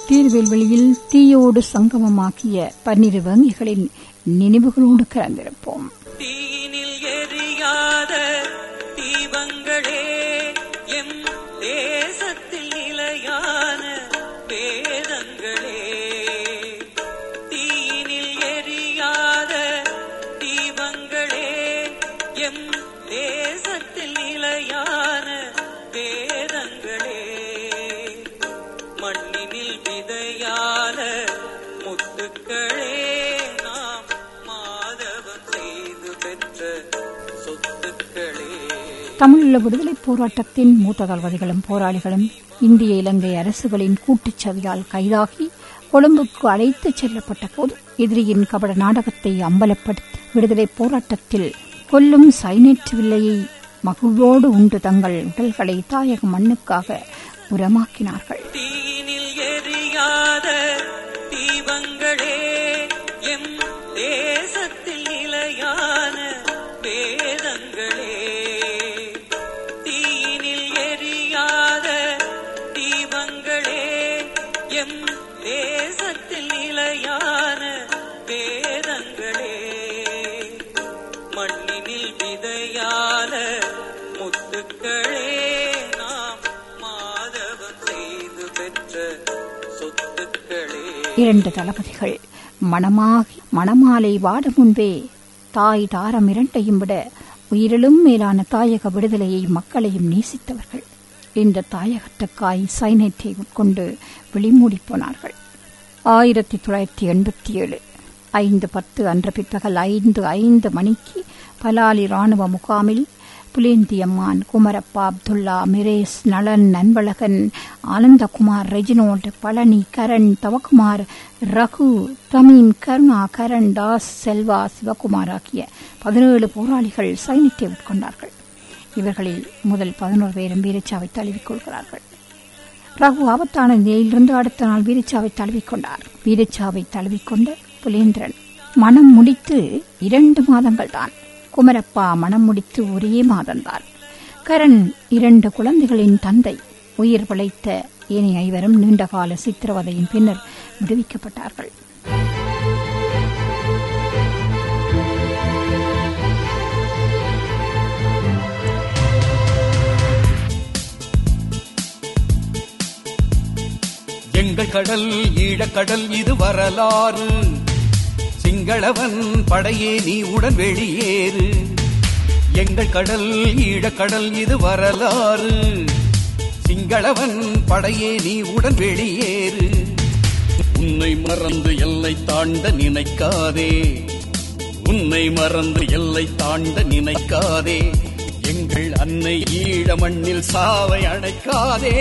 திருவெல்வெளியில் தீயோடு சங்கமமாக்கிய பன்னிரு வங்கிகளின் நினைவுகளோடு கலந்திருப்போம் தீயினில் எரியாத தீபங்களே எம் தேசத்தில் நிலையான வேதங்களே தீயினில் எரியாத தீபங்களே எம் தேசத்தில் நிலையான வேதங்களே மண்ணினில் விதையான முத்துக்களே நாம் மாதவம் செய்து பெற்ற சொத்துக்களே தமிழீழ விடுதலைப் போராட்டத்தின் மூத்த தளபதிகளும் போராளிகளும் இந்திய இலங்கை அரசுகளின் கூட்டுச்சதியால் கைதாகி கொழும்புக்கு அழைத்துச் செல்லப்பட்ட போது எதிரியின் கபட நாடகத்தை அம்பலப்படுத்தி விடுதலைப் போராட்டத்தில் கொல்லும் சைனேட் வில்லையை மகிழ்வோடு உண்டு தங்கள் உடல்களை தாயக மண்ணுக்காக உரமாக்கினார்கள் தீயினில் எரியாத தீபங்களே எம் தேசத்தில் நிலையான வேதங்களே தீயினில் எரியாத தீபங்களே எம் தேசத்தில் நிலையான வேதங்களே மண்ணினில் விதையான முத்துக்களே நாம் மாதவம் செய்து பெற்ற சொத்துக்களே இரண்டு தளபதிகள் மணமாகி மணமாலை வாட முன்பே தாய் தாரம் இரண்டையும் விட உயிரிலும் மேலான தாயக விடுதலையை மக்களையும் நேசித்தவர்கள் இந்த தாயகத்துக்காய் சைனத்தை உட்கொண்டு விழிமூடி போனார்கள் ஆயிரத்தி தொள்ளாயிரத்தி எண்பத்தி ஏழு ஐந்து பத்து அன்று பிற்பகல் ஐந்து ஐந்து மணிக்கு பலாலி ராணுவ முகாமில் புலேந்தியம்மான் குமரப்பா அப்துல்லா மிரேஸ் நளன் நண்பழகன் ஆனந்தகுமார் ரெஜினோல்ட் பழனி கரண் தவக்குமார் ரகு தமீம் கருணா கரண் தாஸ் செல்வா சிவகுமார் ஆகிய பதினேழு போராளிகள் சைனியத்தை உட்கொண்டார்கள் இவர்களில் முதல் பதினோரு பேரும் வீரச்சாவை தழுவிக் கொள்கிறார்கள் ரகு ஆபத்தான நிலையிலிருந்து அடுத்த நாள் வீரச்சாவை தழுவிக்கொண்டார் வீரச்சாவை தழுவிக்கொண்ட புலேந்திரன் மனம் முடித்து இரண்டு மாதங்கள் தான் குமரப்பா மனம் முடித்து ஒரே மாதம்தான் கரண் இரண்டு குழந்தைகளின் தந்தை உயிர் பிழைத்த ஏனைய ஐவரும் நீண்டகால சித்திரவதையின் பின்னர் விடுவிக்கப்பட்டார்கள் எங்கள் கடல் ஈழக்கடல் இது வரலாறு சிங்களவன் படையே நீ உடன் வெளியேறு எங்கள் கடல் ஈழக்கடல் இது வரலாறு சிங்களவன் படையே நீ உடன் வெளியேறு உன்னை மறந்து எல்லை தாண்ட நினைக்காதே உன்னை மறந்து எல்லை தாண்ட நினைக்காதே எங்கள் அன்னை ஈழ மண்ணில் சாவை அடைக்காதே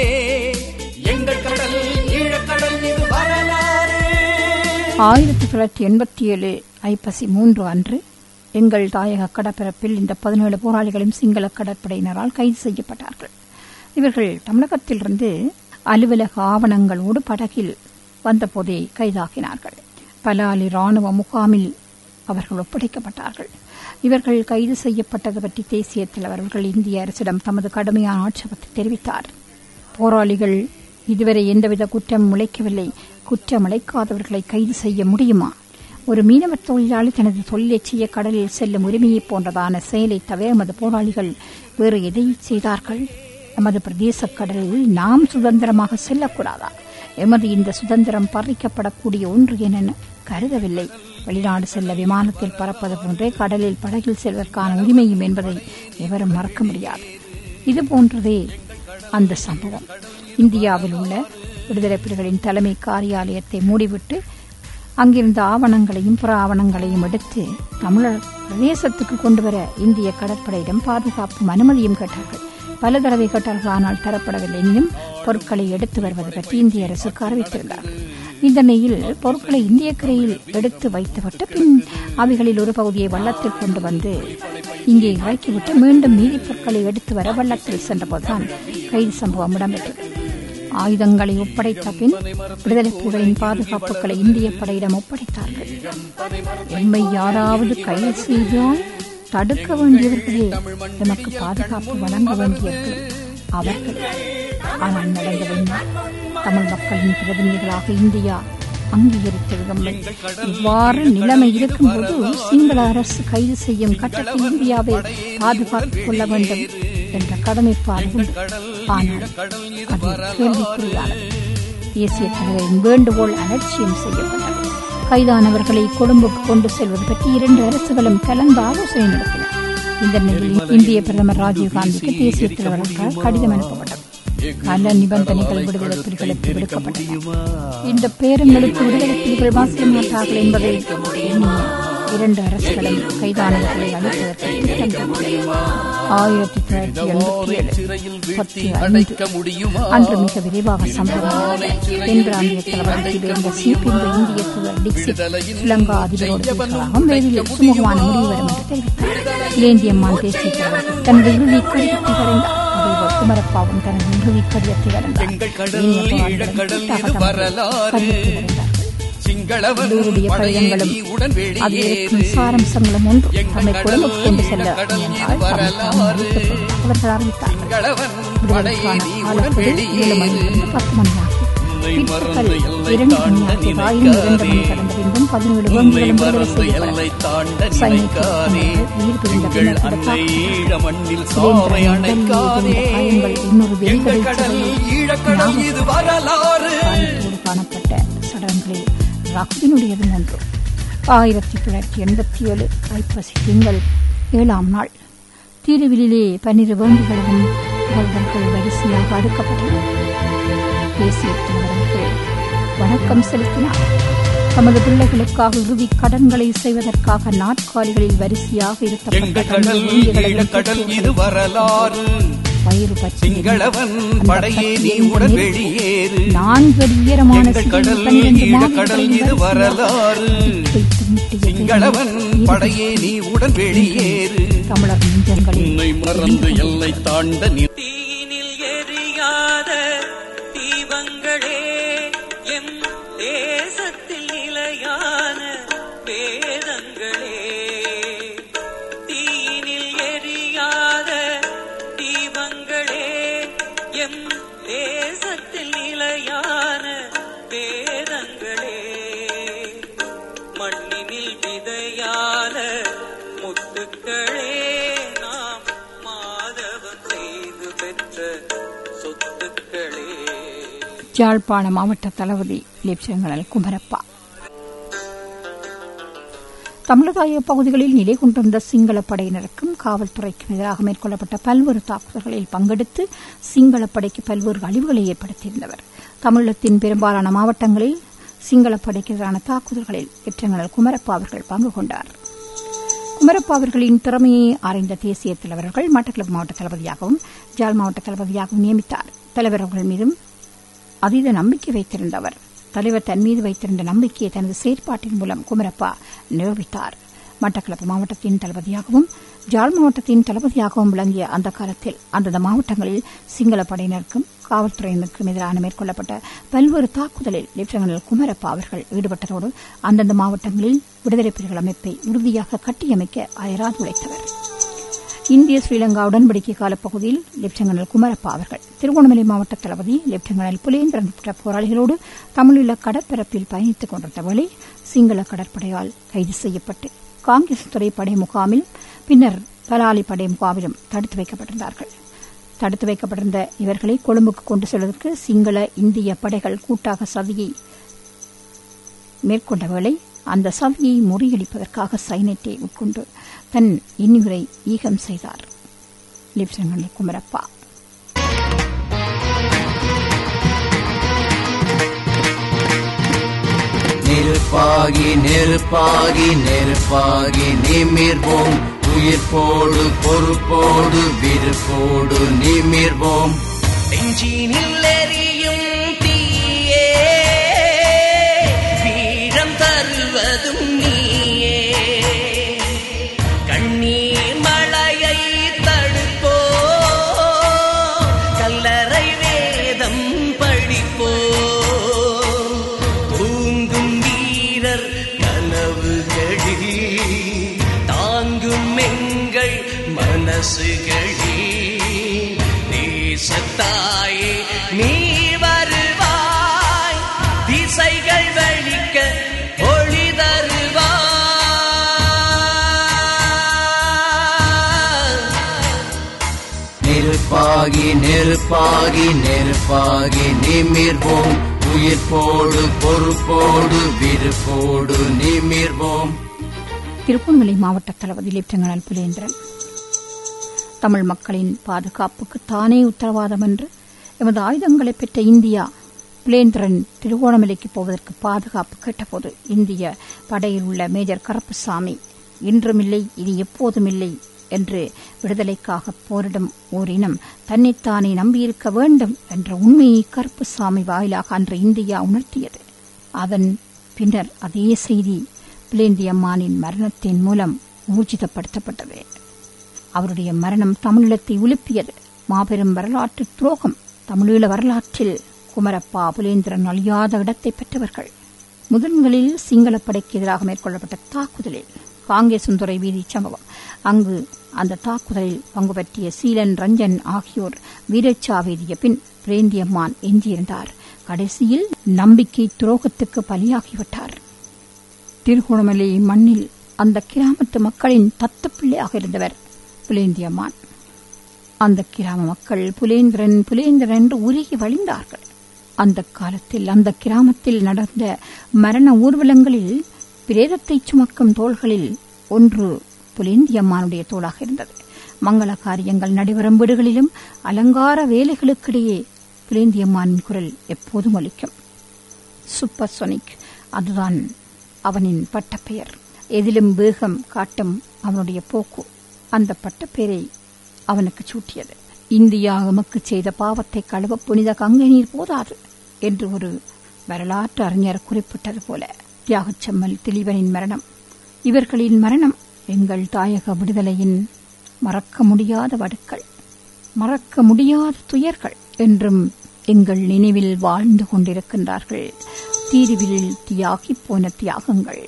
எங்கள் கடல் ஈழக்கடல் இது வரலாறு ஆயிரத்தி தொள்ளாயிரத்தி எண்பத்தி ஏழு ஐப்பசி மூன்று அன்று எங்கள் தாயக கடற்பரப்பில் இந்த பதினேழு போராளிகளும் சிங்கள கடற்படையினரால் கைது செய்யப்பட்டார்கள் இவர்கள் தமிழகத்திலிருந்து அலுவலக ஆவணங்களோடு படகில் வந்தபோதே கைதாகினார்கள் பலாலி ராணுவ முகாமில் அவர்கள் ஒப்படைக்கப்பட்டார்கள் இவர்கள் கைது செய்யப்பட்டது பற்றி தேசிய தலைவர் அவர்கள் இந்திய அரசிடம் தமது கடுமையான ஆட்சேபத்தை தெரிவித்தார் போராளிகள் இதுவரை எந்தவித குற்றம் முளைக்கவில்லை குற்றம் இழைக்காதவர்களை கைது செய்ய முடியுமா ஒரு மீனவர் தொழிலாளி தனது தொழிலை செய்ய கடலில் செல்லும் உரிமையைப் போன்றதான செயலை தவிர எமது போராளிகள் வேறு எதை செய்தார்கள் எமது பிரதேச கடலில் நாம் சுதந்திரமாக செல்லக்கூடாதா எமது இந்த சுதந்திரம் பறிக்கப்படக்கூடிய ஒன்று என கருதவில்லை வெளிநாடு செல்ல விமானத்தில் பறப்பது போன்றே கடலில் படகில் செல்வதற்கான உரிமையும் என்பதை எவரும் மறக்க முடியாது இது போன்றதே அந்த சம்பவம் இந்தியாவில் உள்ள விடுதலை புலிகளின் தலைமை காரியாலயத்தை மூடிவிட்டு அங்கிருந்த ஆவணங்களையும் புற ஆவணங்களையும் எடுத்து தமிழர் பிரதேசத்துக்கு கொண்டு வர இந்திய கடற்படையிடம் பாதுகாப்பும் அனுமதியும் கேட்டார்கள் பல தடவை கேட்டார்கள் ஆனால் தரப்படவில்லை எனினும் பொருட்களை எடுத்து வருவது பற்றி இந்திய அரசுக்கு அறிவித்திருந்தார் இந்த நிலையில் பொருட்களை இந்திய கரையில் எடுத்து வைத்துவிட்டு பின் அவைகளில் ஒரு பகுதியை வள்ளத்தில் கொண்டு வந்து இங்கே இறக்கிவிட்டு மீண்டும் மீதி பொருட்களை எடுத்து வர வள்ளத்தில் சென்றபோதுதான் கைது சம்பவம் இடம்பெற்றது ஆயுதங்களை ஒப்படைத்த பின் விடுதலை புலிகளின் பாதுகாப்புகளை இந்திய படையிடம் ஒப்படைத்தார்கள் எம்மை யாராவது கைது செய்தால் தடுக்க வேண்டியவர்களே எமக்கு பாதுகாப்பு வழங்க வேண்டியவர்கள் அவர்கள் ஆனால் நடந்தது என்ன தமிழ் மக்களின் பிரதிநிதிகளாக இந்தியா அங்கீகரித்தது இவ்வாறு நிலைமை இருக்கும்போது சிங்கள அரசு கைது செய்யும் கட்டத்தில் இந்தியாவை பாதுகாத்துக் கொள்ள வேண்டும் என்ற கடமைப்பாடு உண்டு ஆனால் அது கேள்விக்குறியானது தேசிய தலைவரின் வேண்டுகோள் அலட்சியம் செய்யப்பட்டது கைதானவர்களை கொழும்புக்கு கொண்டு செல்வது பற்றி இரண்டு அரசுகளும் கலந்து ஆலோசனை நடத்தின இந்த நிலையில் இந்திய பிரதமர் ராஜீவ்காந்திக்கு தேசிய தலைவர்கள் கடிதம் அனுப்பப்பட்டது பல நிபந்தனைகள் விடுதலை புலிகளுக்கு விடுக்கப்பட்டன இந்த பேரங்களுக்கு விடுதலை புலிகள் வாசிக்க மாட்டார்கள் என்பதை எண்ணிய இரண்டு அரசுகளும் கைதானவர்களை அளிப்பதற்கு திட்டம் தீட்டின. ஆயிரத்தி தொள்ளாயிரத்தி எண்பத்தி ஏழு பத்து ஐந்து அன்று மிக விரைவாக சம்பவம் தென் பிராந்திய தளபதிக்கு இருந்த சீப்பிந்த இந்திய தூதர் டிக்சிட் ஸ்ரீலங்கா அதிபரோடு பேசுவதாகவும் விரைவில் சுமூகமான முடிவு வரும் என்று தெரிவித்தார் இலேந்தியம்மான் தேசிய தலைவர் தனது இறுதி கடிதத்தை வரைந்தார் அதேபோல் குமரப்பாவும் தனது இறுதி கடிதத்தை வரைந்தார் எங்கள் கடல், ஏனைய ஈழக்கடல், போராளிகளும் இது கூட்டாக தமது வரலாறு. கடிதத்தை வரைந்தார்கள் சிங்களவன் எல்லோருடைய படையே கடிதங்களும் நீ உடன் அதில் வெளியேறு இருக்கும் சாரம்சங்களும் ஒன்று எங்கள் தம்மை கடல், குடும்பத்துக்கு கொண்டு செல்ல எங்கள் கடல், இது முயன்றால் தம்மை தாம் வரலாறு. அழித்துக் கொள்ள அவர்கள் அறிவித்தார்கள் சிங்களவன் படையே விடுதலைக்கான நீ உடன் காலப்படி ஏழு வெளியேறு மணியிலிருந்து பத்து மணியாகும் உன்னை பிற்பகல் மறந்து எல்லை இரண்டு தாண்ட மணியாகிய ஆயிரம் இரண்டு மணி கடந்த பின்பும் பதினேழு உன்னை வங்கிகளும் விடுதலை மறந்து எல்லை செய்யப்படும் தாண்ட சைனிக்கு நினைக்காதே உயிர் பிரிந்த எங்கள் பின்னர் அன்னை கொடுத்தார் ஈழ மண்ணில் சாவை அணைக்காதே காயங்கள் இன்னொரு எங்கள் வெளிக்கடல் கடல் சிறையில் ஈழக்கடல் இது வரலாறு காயத்தோடு காணப்பட்ட சடலங்களில் ரகுவினுடையதும் ஒன்று ஆயிரத்தி தொள்ளாயிரத்தி எண்பத்தி ஏழு ஐப்பசி திங்கள் ஏழாம் நாள் தீருவிலே பன்னிரு வேண்டிகளும் புகழ்வர்கள் வரிசையாக அடுக்கப்பட்டன தேசிய தலைவர்கள் வணக்கம் செலுத்தினார் தமது பிள்ளைகளுக்காக இறுதி கடன்களை செய்வதற்காக நாற்காலிகளில் வரிசையாக இருத்தப்பட்ட எங்கள் தங்கள் கடல் வேண்டிகளையும் ஈழக்கடல் இது வரலாறு வயிறு பற்றி சிங்களவன் அந்த படையே நீ பட்டியலில் உடன் நெருப்பு வெளியேறு நான்கு அடி உயரமான எங்கள் சிறிய கடல் பன்னிரண்டு ஈழக்கடல் மாடுகளை இது வரிசையாக வரலாறு வைத்து முட்டிய சிங்களவன் இரு படையே நீ உடன் வெளியேறு தமிழர் நெஞ்சங்களில் உன்னை மறந்து எல்லை தாண்ட நீ தீயினில் எரியாத தீபங்களே எம் தேசத்தில் நிலையான வேதங்களே தீயினில் எரியாத தீபங்களே எம் தேசத்தில் நிலையான வேதங்களே மண்ணினில் விதையான முத்துக்களே நாம் மாதவம் செய்து பெற்ற சொத்துக்களே யாழ்ப்பாண மாவட்ட தளபதி லெப்டினல் குமரப்பா தமிழகாய பகுதிகளில் நிலை கொண்டிருந்த சிங்கள படையினருக்கும் காவல்துறைக்கும் எதிராக மேற்கொள்ளப்பட்ட பல்வேறு தாக்குதல்களில் பங்கெடுத்து சிங்கள படைக்கு பல்வேறு அழிவுகளை ஏற்படுத்தியிருந்தவர் தமிழகத்தின் பெரும்பாலான மாவட்டங்களில் சிங்கள படைக்கு எதிரான தாக்குதல்களில் லெப்டினல் குமரப்பா அவர்கள் பங்கு கொண்டார் குமரப்பா அவர்களின் திறமையை அறிந்த தேசிய தலைவர்கள் மட்டக்களப்பு மாவட்ட தளபதியாகவும் ஜாழ் மாவட்ட தளபதியாகவும் நியமித்தார் தலைவர்கள் மீதும் அதீத நம்பிக்கை வைத்திருந்தவர் தலைவர் தன் மீது வைத்திருந்த நம்பிக்கையை தனது செயற்பாட்டின் மூலம் குமரப்பா நிரூபித்தார் மட்டக்களப்பு மாவட்டத்தின் தளபதியாகவும் ஜாழ் மாவட்டத்தின் தளபதியாகவும் விளங்கிய அந்த காலத்தில் அந்தந்த மாவட்டங்களில் சிங்கள படையினருக்கும் காவல்துறையினருக்கும் எதிரான மேற்கொள்ளப்பட்ட பல்வேறு தாக்குதலில் லெப்டினல் குமரப்பா அவர்கள் ஈடுபட்டதோடு அந்தந்த மாவட்டங்களில் விடுதலை புலிகள் அமைப்பை உறுதியாக கட்டியமைக்க அயராது உழைத்தவர் இந்திய ஸ்ரீலங்கா உடன்படிக்கை காலப்பகுதியில் லெப்டினல் குமரப்பா அவர்கள் திருகோணமலை மாவட்ட தளபதி லெப்டினல் புலேந்திரன் உள்ளிட்ட போராளிகளோடு தமிழீழ கடற்பரப்பில் பயணித்துக் கொண்டிருந்த வேளை சிங்கள கடற்படையால் கைது செய்யப்பட்டு காங்கிரஸ் துறை படை முகாமில் பின்னர் பலாலி படை முகாமிலும் தடுத்து வைக்கப்பட்டிருந்தார்கள் தடுத்து வைக்கப்பட்டிருந்த இவர்களை கொழும்புக்கு கொண்டு செல்வதற்கு சிங்கள இந்திய படைகள் கூட்டாக சதியை மேற்கொண்ட வேளை அந்த சதியை முறியடிப்பதற்காக சைனத்தை உட்கொண்டு தன் இன்னுரை ஈகம் செய்தார் லெப்டினல் குமரப்பா நெருப்பாகி நெருப்பாகி நெருப்பாகி நிமிர்வோம் உயிர்ப்போடு பொறுப்போடு விருப்போடு நிமிர்வோம் நெஞ்சினில் எரியும் தீயே வீரம் தருவதும் நீயே கண்ணீர் மழையை தடுப்போ கல்லறை வேதம் படிப்போ தூங்கும் வீரர் கனவுகளில் தாங்கும் எங்கள் மனசுகளில் தேசத்தாயே நீ நெருப்பாகி நெருப்பாகி நெருப்பாகி நிமிர்வோம் உயிர்ப்போடு பொறுப்போடு விருப்போடு நிமிர்வோம் திருப்பூர்மலை மாவட்ட தளபதி லெப்டினல் புலேந்திரன் தமிழ் மக்களின் பாதுகாப்புக்கு தானே உத்தரவாதம் என்று எமது ஆயுதங்களை பெற்ற இந்தியா புலேந்திரன் திருகோணமலைக்கு போவதற்கு பாதுகாப்பு கேட்டபோது இந்திய படையில் உள்ள மேஜர் கருப்புசாமி இன்றுமில்லை இது எப்போதுமில்லை என்று விடுதலைக்காக போரிடும் ஓர் இனம் தன்னைத்தானே நம்பியிருக்க வேண்டும் என்ற உண்மையை கருப்புசாமி வாயிலாக அன்று இந்தியா உணர்த்தியது அதன் பின்னர் அதே செய்தி பிளேந்தி அம்மானின் மரணத்தின் மூலம் ஊர்ஜிதப்படுத்தப்பட்டது அவருடைய மரணம் தமிழீழத்தை உலுப்பியது மாபெரும் வரலாற்று துரோகம் தமிழீழ வரலாற்றில் குமரப்பா புலேந்திரன் அழியாத இடத்தை பெற்றவர்கள் முதன்களில் சிங்களப்படைக்கு எதிராக மேற்கொள்ளப்பட்ட தாக்குதலில் காங்கேசுந்துறை வீதி சம்பவம் அங்கு அந்த தாக்குதலில் பங்கு பற்றிய சீலன் ரஞ்சன் ஆகியோர் வீரச்சாவேதிய பின் பிரேந்தியம்மான் எஞ்சியிருந்தார் கடைசியில் நம்பிக்கை துரோகத்துக்கு பலியாகிவிட்டார் திருகோணமலை மண்ணில் அந்த கிராமத்து மக்களின் தத்துப்பிள்ளையாக இருந்தவர் புலேந்தியம்மான் அந்த கிராம மக்கள் புலேந்திரன் புலேந்திரன் என்று உருகி வழிந்தார்கள் அந்த காலத்தில் அந்த கிராமத்தில் நடந்த மரண ஊர்வலங்களில் பிரேதத்தை சுமக்கும் தோள்களில் ஒன்று புலேந்தியம்மானுடைய தோளாக இருந்தது மங்கள காரியங்கள் நடைபெறும் வீடுகளிலும் அலங்கார வேலைகளுக்கிடையே புலேந்தியம்மானின் குரல் எப்போதும் ஒலிக்கும் சூப்பர் சொனிக் அதுதான் அவனின் பட்டப்பெயர் எதிலும் வேகம் காட்டும் அவனுடைய போக்கு அந்த பட்டப்பெயரை அவனுக்கு சூட்டியது இந்தியா எமக்கு செய்த பாவத்தை கழுவ புனித கங்கை நீர் போதாது என்று ஒரு வரலாற்று அறிஞர் குறிப்பிட்டது போல தியாகச்செம்மல் திலீபனின் மரணம் இவர்களின் மரணம் எங்கள் தாயக விடுதலையின் மறக்க முடியாத வடுக்கள் மறக்க முடியாத துயர்கள் என்றும் எங்கள் நினைவில் வாழ்ந்து கொண்டிருக்கின்றார்கள் தீருவில் தியாகி போன தியாகங்கள்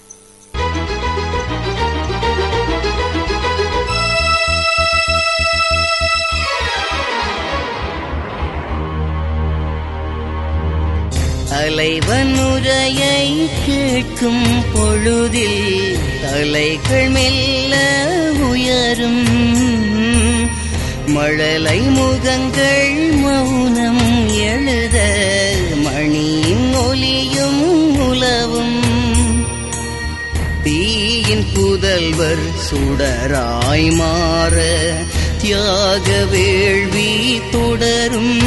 தலைவன் உரையை கேட்கும் பொழுதில் தலைகள் மெல்ல உயரும் மழலை முகங்கள் மௌனம் எழுத மணியின் ஒலியும் உலவும் தீயின் புதல்வர் சுடராய் மாற தியாக வேள்வி தொடரும்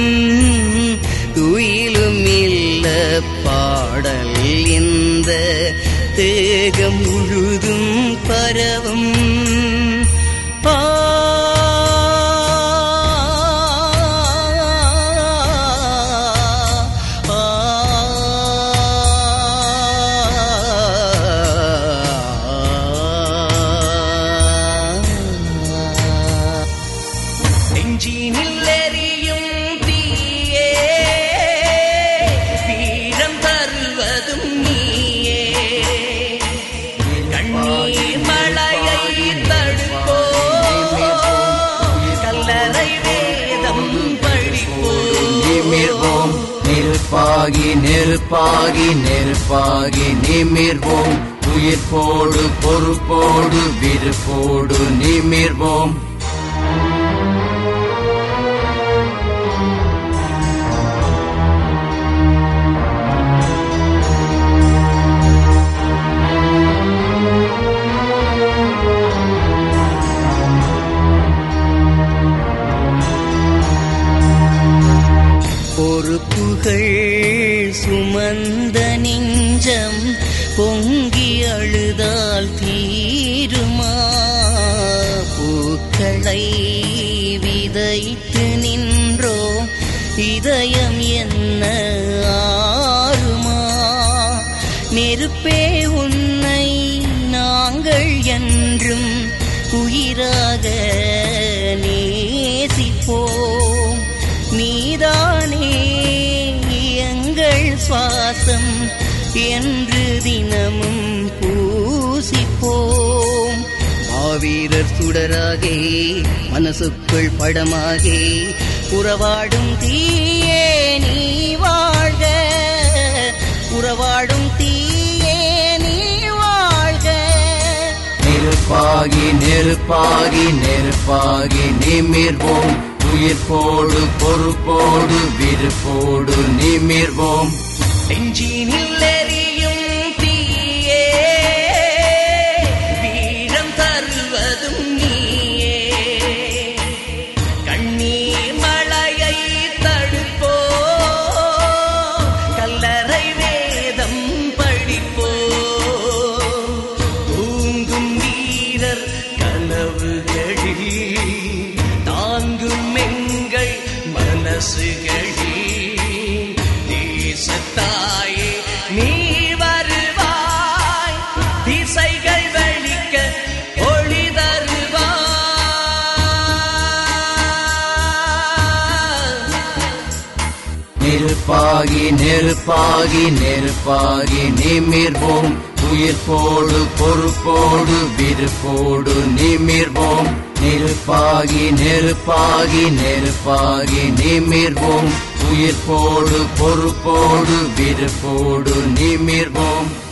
துயிலும் இல்ல பாடல் இந்த தேகம் முழுதும் பரவும் ஆ நெஞ்சினில் எரியும் தீயே வீரம் தருவதும் நீயே கண்ணீர் மழையை தடுப்போ கல்லறை வேதம் படிப்போ நிமிர்வோம் நெருப்பாகி நெருப்பாகி நெருப்பாகி நிமிர்வோம் உயிர்ப்போடு பொறுப்போடு விருப்போடு நிமிர்வோம் பொறுப்புகள் சுமந்த நெஞ்சம் பொங்கி அழுதால் தீருமா பூக்களை விதைத்து நின்றோ இதயம் என்ன ஆறுமா நெருப்பே உன்னை நாங்கள் என்றும் உயிராக நேசிப்போம் நீதானே எங்கள் சுவாசம் என்று தினமும் பூசிப்போம் மாவீரர் சுடராகே மனசுக்குள் படமாகே உறவாடும் தீயே நீ வாழ்க உறவாடும் தீயே நீ வாழ்க நெருப்பாகி நெருப்பாகி நெருப்பாகி நிமிர்வோம் உயிர்ப்போடு பொறுப்போடு விருப்போடு நிமிர்வோம் நெஞ்சினில் எரியும் தீயே வீரம் தருவதும் நீயே கண்ணீர் மழையை தடுப்போ கல்லறை வேதம் படிப்போ தூங்கும் வீரர் கனவுகளில் தாங்கும் எங்கள் மனசுகளில் தேசத்தாயே நீ வருவாய் திசைகள் வழிக்க ஒளி தருவாய் நெருப்பாகி நெருப்பாகி நெருப்பாகி நிமிர்வோம் உயிர்ப்போடு பொறுப்போடு விருப்போடு நிமிர்வோம் நெருப்பாகி நெருப்பாகி நெருப்பாகி நிமிர்வோம் உயிர்ப்போடு பொறுப்போடு விருப்போடு நிமிர்வோம்